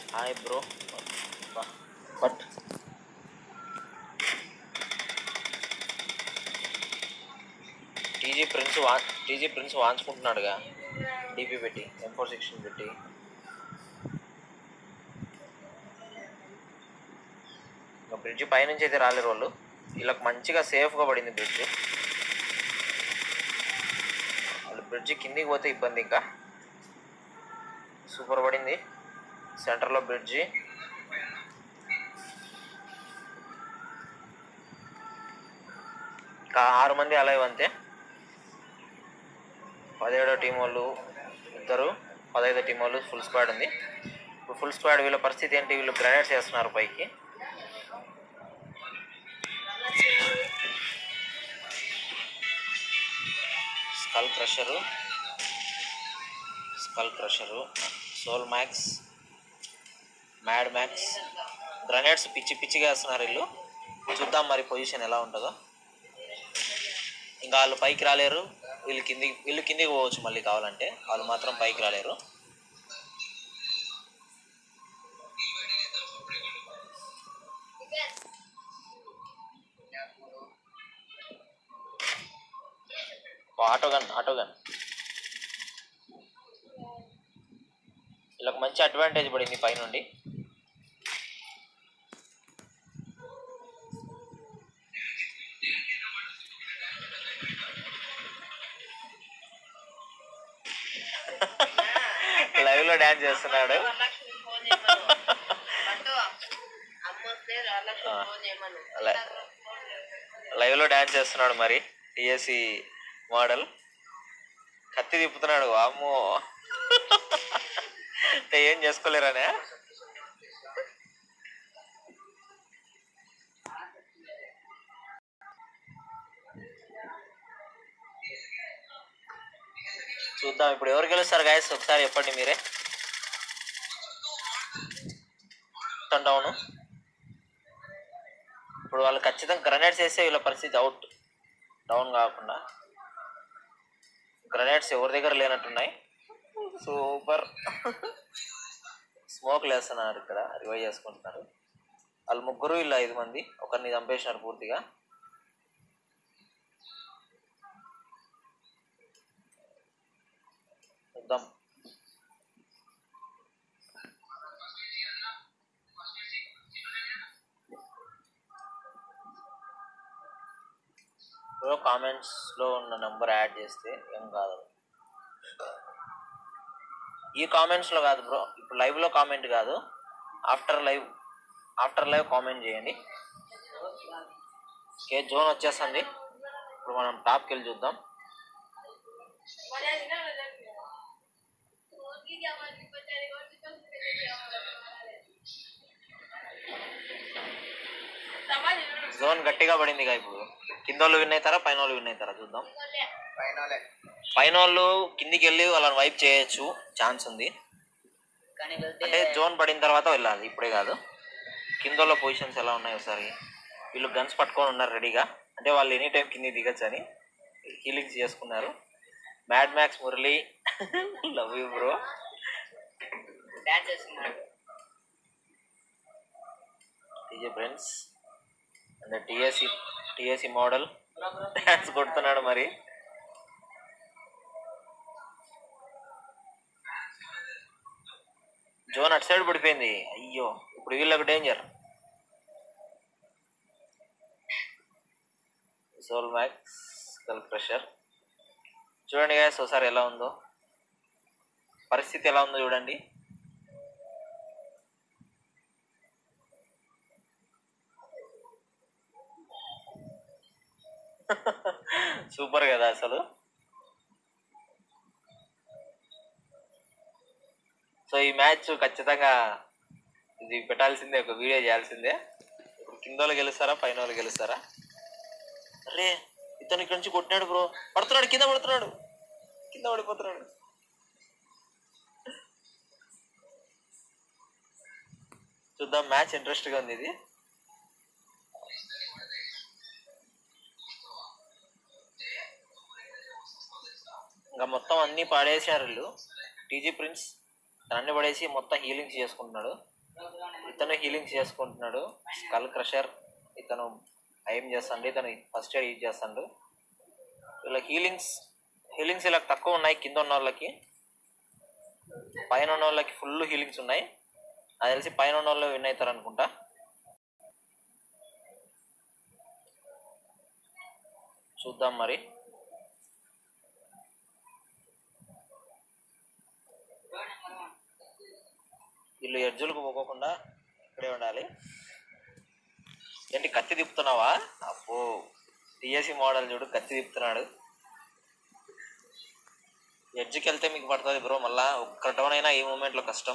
Hi bro but TG Prince వా TG Prince వాంచుకుంటున్నాడుగా DP పెట్టి ఎం ఫోర్ సిక్స్టీన్ పెట్టి ఇంకా బ్రిడ్జ్ పైనుంచి అయితే రాలేరు వాళ్ళు వీళ్ళకి మంచిగా సేఫ్గా పడింది బ్రిడ్జ్ వాళ్ళు బ్రిడ్జ్ కిందికి పోతే ఇబ్బంది ఇంకా సూపర్ పడింది సెంటర్లో బ్రిడ్జి ఇంకా ఆరు మంది అలైవ్ అంతే పదిహేడో టీం వాళ్ళు ఇద్దరు పదహైదో టీం వాళ్ళు ఫుల్ స్క్వాడ్ ఉంది ఇప్పుడు ఫుల్ స్క్వాడ్ వీళ్ళ పరిస్థితి ఏంటి వీళ్ళు గ్రానైట్స్ వేస్తున్నారు పైకి Skull Crusher Skull Crusher Soul Max Mad Max grenades పిచ్చి పిచ్చిగా వేస్తున్నారు వీళ్ళు చూద్దాం మరి పొజిషన్ ఎలా ఉంటుందో ఇంకా వాళ్ళు పైకి రాలేరు వీళ్ళు కిందికి వీళ్ళు కిందికి పోవచ్చు మళ్ళీ కావాలంటే వాళ్ళు మాత్రం పైకి రాలేరు ఆటో గన్ ఆటో గన్ వీళ్ళకి మంచి అడ్వాంటేజ్ పడింది పైనుండి లైవ్ లో డాన్స్ చేస్తున్నాడు లైవ్ లో డాన్స్ చేస్తున్నాడు మరి టిఎస్సి మోడల్ కత్తి తిప్పుతున్నాడు అమ్మో అంటే ఏం చేసుకోలేరానే చూద్దాం ఇప్పుడు ఎవరు గెలుస్తారు గాయస్ ఒకసారి చెప్పండి మీరే డౌన్ ఇప్పుడు వాళ్ళు ఖచ్చితంగా గ్రనేడ్స్ వేస్తే వీళ్ళ పరిస్థితి అవుట్ డౌన్ కాకుండా గ్రనేడ్స్ ఎవరి దగ్గర లేనట్టున్నాయి సూపర్ స్మోక్ లేస్తున్నారు ఇక్కడ రివైవ్ చేసుకుంటున్నారు వాళ్ళు ముగ్గురు వీళ్ళు ఐదు మంది ఒకరిని చంపేసినారు పూర్తిగా చూద్దాం బ్రో కామెంట్స్లో ఉన్న నెంబర్ యాడ్ చేస్తే ఏం కాదు ఈ కామెంట్స్లో కాదు బ్రో ఇప్పుడు లైవ్లో కామెంట్ కాదు after live after live comment చేయండి ఓకే జోన్ వచ్చేస్తుంది ఇప్పుడు మనం టాప్కి వెళ్ళి చూద్దాం జోన్ గట్టిగా పడింది ఇక ఇప్పుడు కింద వాళ్ళు విన్ అవుతారా పైన వాళ్ళు విన్ అవుతారా చూద్దాం పైన వాళ్ళు కిందికి వెళ్ళి వాళ్ళని వైప్ చేయొచ్చు ఛాన్స్ ఉంది కానీ వెళ్తే అంటే జోన్ పడిన తర్వాత వెళ్ళాలి ఇప్పుడే కాదు కింద వాళ్ళ పొజిషన్స్ ఎలా ఉన్నాయి ఒకసారి వీళ్ళు గన్స్ పట్టుకొని ఉన్నారు రెడీగా అంటే వాళ్ళు ఎనీ టైం కింది దిగచ్చు అని హీలింగ్స్ చేసుకున్నారు Mad Max Murali love you bro dance చేస్తున్నాడు TJ friends and TSC TSC model dance కొడుతున్నాడు మరి జోన్ అటు సైడ్ పడిపోయింది అయ్యో ఇప్పుడు వీళ్ళకి danger Soul Max Skull Crusher చూడండి గాయస్ ఒకసారి ఎలా ఉందో పరిస్థితి ఎలా ఉందో చూడండి సూపర్ కదా అసలు సో ఈ మ్యాచ్ ఖచ్చితంగా ఇది పెట్టాల్సిందే ఒక వీడియో చేయాల్సిందే ఇప్పుడు కింద వాళ్ళు గెలుస్తారా పైన వాళ్ళు గెలుస్తారా అరే ఇతను ఇక్కడి నుంచి కొట్టినాడు బ్రో పడుతున్నాడు కింద పడుతున్నాడు కింద పడిపోతున్నాడు చూద్దాం మ్యాచ్ ఇంట్రెస్ట్గా ఉంది ఇది ఇంకా మొత్తం అన్ని పాడేసారు వీళ్ళు టీజీ ప్రిన్స్ అన్ని పడేసి మొత్తం హీలింగ్స్ చేసుకుంటున్నాడు ఇతను హీలింగ్ చేసుకుంటున్నాడు స్కల్ క్రషర్ ఇతను ఏం చేస్తాడు ఇతను ఫస్ట్ ఎయిడ్ యూజ్ చేస్తాడు ఇలా హీలింగ్స్ హీలింగ్స్ ఇలా తక్కువ ఉన్నాయి కింద ఉన్న వాళ్ళకి పైన ఉన్న వాళ్ళకి ఫుల్ హీలింగ్స్ ఉన్నాయి అది తెలిసి పైన ఉన్న వాళ్ళు విన్ అవుతారు అనుకుంటా చూద్దాం మరి వీళ్ళు ఎడ్జులకు పోకోకుండా ఇక్కడే ఉండాలి ఏంటి కత్తి తిప్పుతున్నావా అబ్బో టిఎస్సి మోడల్ చూడు కత్తి తిప్పుతున్నాడు ఎడ్జ్కి వెళ్తే మీకు పడుతుంది బ్రో మళ్ళా ఒక్క డౌన్ అయినా ఈ మూమెంట్లో కష్టం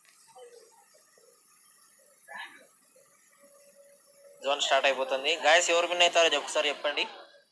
జోన్ స్టార్ట్ అయిపోతుంది గాయస్ ఎవరు విన్ అవుతారో ఒకసారి చెప్పండి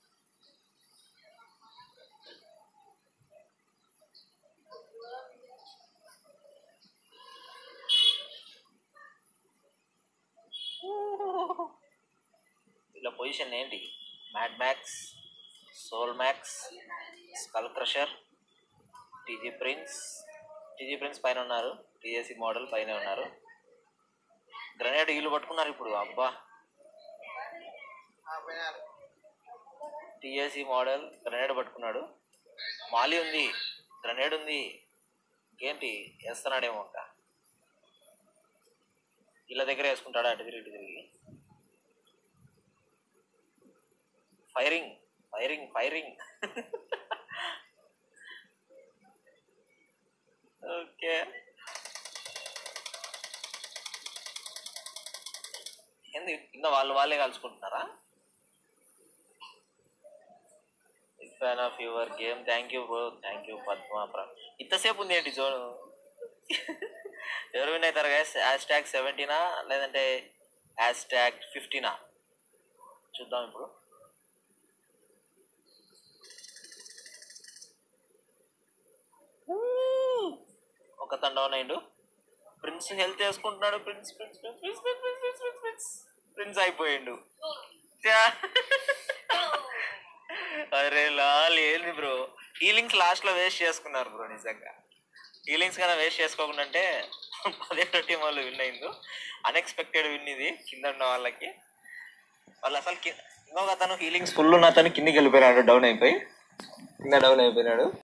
ఇలా పొజిషన్ ఏంటి Mad Max Soul Max Skull Crusher TG Prince TG Prince పైన ఉన్నారు టీజేసీ మోడల్ పైన ఉన్నారు గ్రనేడ్ ఇల్లు పట్టుకున్నారు ఇప్పుడు అబ్బా టీఏసీ మోడల్ గ్రనేడ్ పట్టుకున్నాడు మాలి ఉంది గ్రనేడ్ ఉంది ఇంకేంటి వేస్తున్నాడేమో అక్క ఇళ్ళ దగ్గర వేసుకుంటాడా అటు తిరిగి ఇటు తిరిగి ఫైరింగ్ ఫైరింగ్ ఫైరింగ్ ఓకే ఏంది కింద వాళ్ళు వాళ్ళే కలుసుకుంటున్నారా fan of your game thank you bro thank you Padma ప్ర ఇంతసేపు ఉంది ఏంటి జోన్ ఎవరు విన్ అవుతారు గైస్ హ్యాష్ ట్యాగ్ సెవెంటీనా లేదంటే హ్యాష్ ట్యాగ్ ఫిఫ్టీనా చూద్దాం ఇప్పుడు ఒక తండవన్ అయిండు ప్రిన్స్ హెల్త్ వేసుకుంటున్నాడు Prince Prince Prince Prince Prince Prince Prince Prince Prince Prince అయిపోయిండు ఛా. అరే లాల్ ఏంది బ్రో హీలింగ్స్ లాస్ట్ లో వేస్ట్ చేసుకున్నారు బ్రో నిజంగా హీలింగ్స్ కన్నా వేస్ట్ చేసుకోకుండా అంటే పదిహేడు టీం వాళ్ళు విన్ అయింది అన్ఎక్స్పెక్టెడ్ విన్ ఇది కింద ఉన్న వాళ్ళకి వాళ్ళు అసలు కి- ఇంకొక అతను హీలింగ్స్ ఫుల్ ఉన్న అతను కిందికి వెళ్ళిపోయినాడు డౌన్ అయిపోయి కింద డౌన్ అయిపోయినాడు